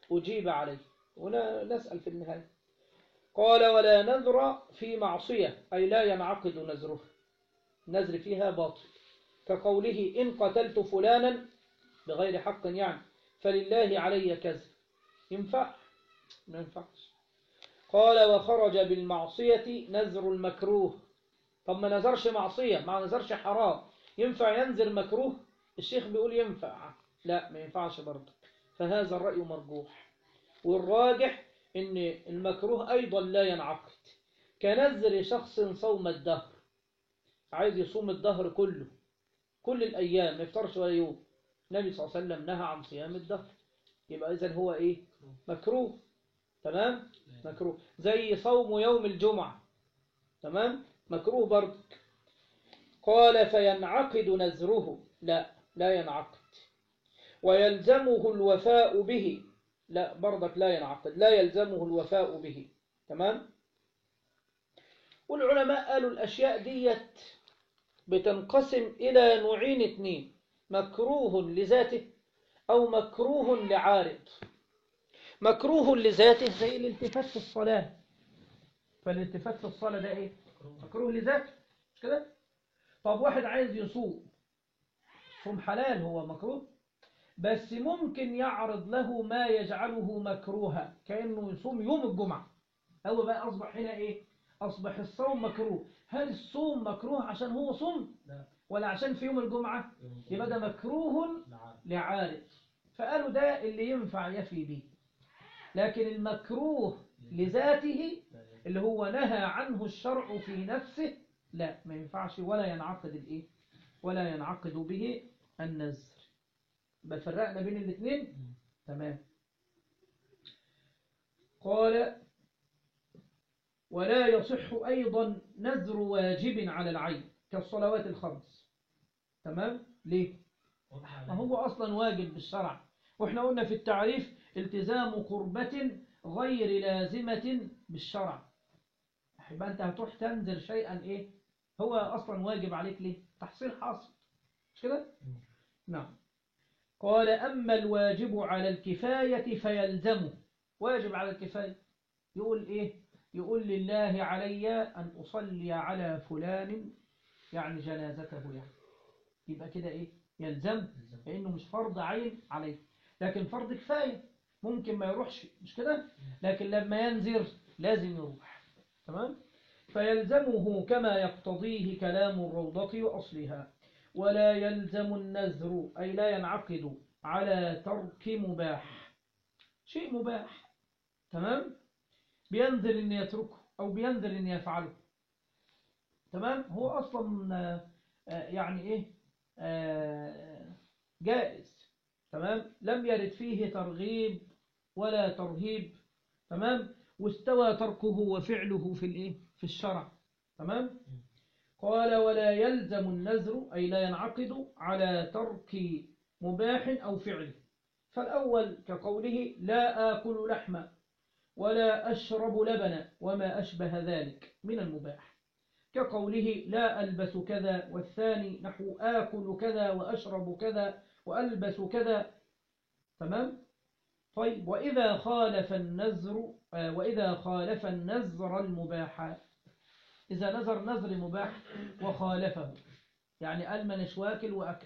أجيب عليه ولا نسأل في النهاية قال ولا نذر في معصية أي لا ينعقد نذره نذر فيها باطل كقوله إن قتلت فلانا بغير حق يعني فلله علي كذا ينفع ما ينفعش قال وخرج بالمعصية نذر المكروه طب ما نذرش معصية ما نذرش حرام ينفع ينذر مكروه الشيخ بيقول ينفع لا ما ينفعش برضه فهذا الرأي مرجوح والراجح ان المكروه ايضا لا ينعقد كنذر شخص صوم الدهر عايز يصوم الدهر كله كل الايام ما يفطرش ولا يوم النبي صلى الله عليه وسلم نهى عن صيام الدهر يبقى اذا هو ايه مكروه تمام مكروه زي صوم يوم الجمعة تمام مكروه برضك قال فينعقد نذره لا لا ينعقد ويلزمه الوفاء به لا برضك لا ينعقد لا يلزمه الوفاء به تمام والعلماء قالوا الأشياء ديت بتنقسم إلى نوعين اتنين مكروه لذاته أو مكروه لعارض مكروه لذاته زي الالتفات في الصلاة فالالتفات في الصلاة ده ايه مكروه لذاته مش كده طب واحد عايز يصوم صوم حلال هو مكروه بس ممكن يعرض له ما يجعله مكروها كأنه يصوم يوم الجمعة هو بقى أصبح هنا إيه أصبح الصوم مكروه هل الصوم مكروه عشان هو صوم لا. ولا عشان في يوم الجمعة يوم يبقى ده مكروه العام. لعارض فقالوا ده اللي ينفع يفي به لكن المكروه لذاته لا يوم. اللي هو نهى عنه الشرع في نفسه لا ما ينفعش ولا ينعقد الايه ولا ينعقد به النذر بفرقنا بين الاثنين تمام قال ولا يصح أيضا نذر واجب على العين كالصلوات الخمس تمام ليه واضح ما هو أصلا واجب بالشرع وإحنا قلنا في التعريف التزام قربة غير لازمة بالشرع يبقى أنت هتروح تنذر شيئا إيه هو أصلا واجب عليك ليه تحصيل حاصل مش كده نعم قال أما الواجب على الكفاية فيلزمه واجب على الكفاية يقول إيه يقول لله علي أن أصلي على فلان يعني جنازته يعني يبقى كده إيه يلزم لأنه مش فرض عين عليه لكن فرض كفاية ممكن ما يروحش مش كده لكن لما ينذر لازم يروح تمام فيلزمه كما يقتضيه كلام الروضة وأصلها ولا يلزم النذر أي لا ينعقد على ترك مباح شيء مباح تمام بينذر أن يتركه أو بينذر أن يفعله تمام هو أصلا آه، آه، يعني إيه آه، جائز تمام لم يرد فيه ترغيب ولا ترهيب تمام واستوى تركه وفعله في الايه في الشرع تمام قال ولا يلزم النذر أي لا ينعقد على ترك مباح أو فعل فالأول كقوله لا آكل لحما ولا أشرب لبنا وما أشبه ذلك من المباح كقوله لا ألبس كذا والثاني نحو آكل كذا وأشرب كذا وألبس كذا تمام طيب وإذا خالف النذر آه، وإذا خالف النذر المباح إذا نذر نذر مباح وخالفه يعني قال منش واكل وأكل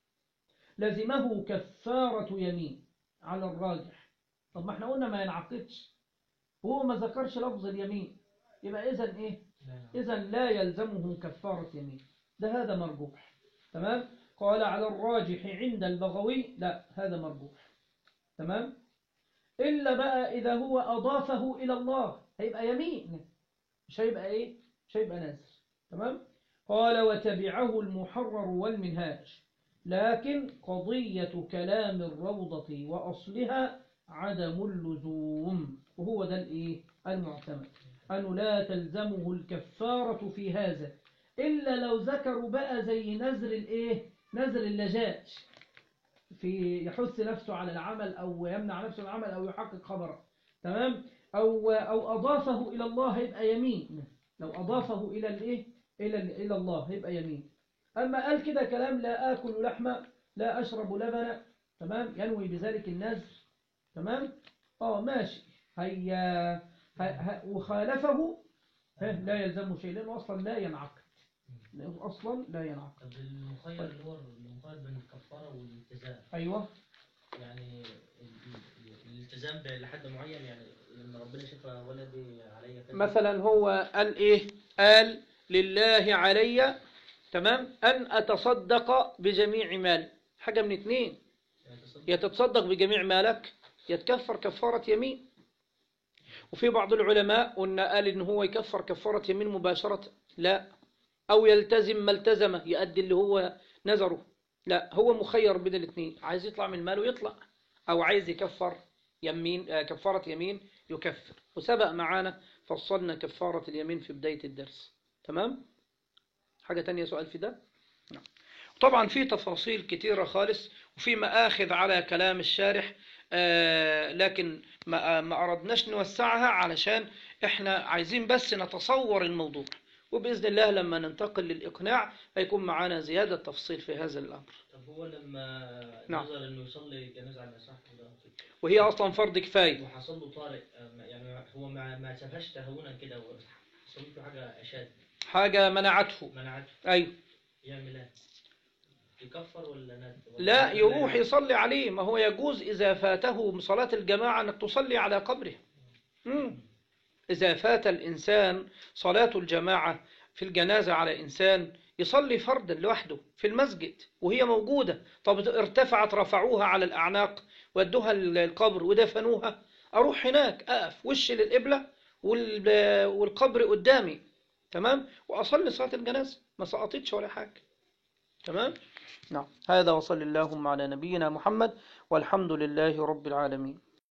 لزمه كفارة يمين على الراجح طب ما احنا قلنا ما ينعقدش هو ما ذكرش لفظ اليمين يبقى إذا إيه لا. إذا لا يلزمه كفارة يمين ده هذا مرجوح تمام قال على الراجح عند البغوي لا هذا مرجوح تمام إلا بقى إذا هو أضافه إلى الله هيبقى يمين مش هيبقى إيه مش هيبقى نذر تمام قال وتبعه المحرر والمنهاج لكن قضية كلام الروضة وأصلها عدم اللزوم وهو ده الإيه المعتمد أنه لا تلزمه الكفارة في هذا إلا لو ذكروا بقى زي نذر الإيه نذر اللجاج في يحث نفسه على العمل أو يمنع نفسه العمل أو يحقق خبره تمام أو أو أضافه إلى الله هيبقى يمين لو أضافه إلى الإيه إلى إلى الله هيبقى يمين أما قال كده كلام لا آكل لحمة لا أشرب لبنا تمام ينوي بذلك النذر تمام اه ماشي هي ه... ه... وخالفه ها، لا يلزمه شيء لأنه أصلا لا ينعقد لأنه أصلا لا ينعقد طب المخير اللي هو المخير بين الكفارة والالتزام أيوه يعني ال- ال- الالتزام ب- لحد معين يعني لما ربنا شاف ولدي عليا كذا مثلا هو قال إيه قال لله علي تمام أن أتصدق بجميع مالي حاجة من اتنين يعني تصدق يا تتصدق بجميع مالك يتكفر كفارة يمين وفي بعض العلماء قلنا قال إن هو يكفر كفارة يمين مباشرة لا أو يلتزم ما التزم يؤدي اللي هو نذره لا هو مخير بين الاثنين عايز يطلع من ماله يطلع أو عايز يكفر يمين آه، كفارة يمين يكفر وسبق معانا فصلنا كفارة اليمين في بداية الدرس تمام حاجة تانية سؤال في ده نعم. طبعا في تفاصيل كتيرة خالص وفي مآخذ على كلام الشارح آه، لكن ما ما أردناش نوسعها علشان إحنا عايزين بس نتصور الموضوع وبإذن الله لما ننتقل للإقناع هيكون معانا زيادة تفصيل في هذا الأمر طب هو لما نعم. نظر انه يصلي جنازة على صاحبه ده وهي أصلا فرض كفاية وحصل له طارئ آه، يعني هو ما ما سابهاش تهاونا كده حصلت له حاجة أشد حاجة منعته منعته أيوه يعمل ايه؟ يكفر ولا ند؟ ولا لا ولا يروح يصلي عليه ما هو يجوز إذا فاته صلاة الجماعة أنك تصلي على قبره مم. إذا فات الإنسان صلاة الجماعة في الجنازة على إنسان يصلي فردا لوحده في المسجد وهي موجودة طب ارتفعت رفعوها على الأعناق ودوها القبر ودفنوها أروح هناك أقف وش للقبلة وال- والقبر قدامي تمام وأصلي صلاة الجنازة ما سقطتش ولا حاجة تمام نعم هذا وصل اللهم على نبينا محمد والحمد لله رب العالمين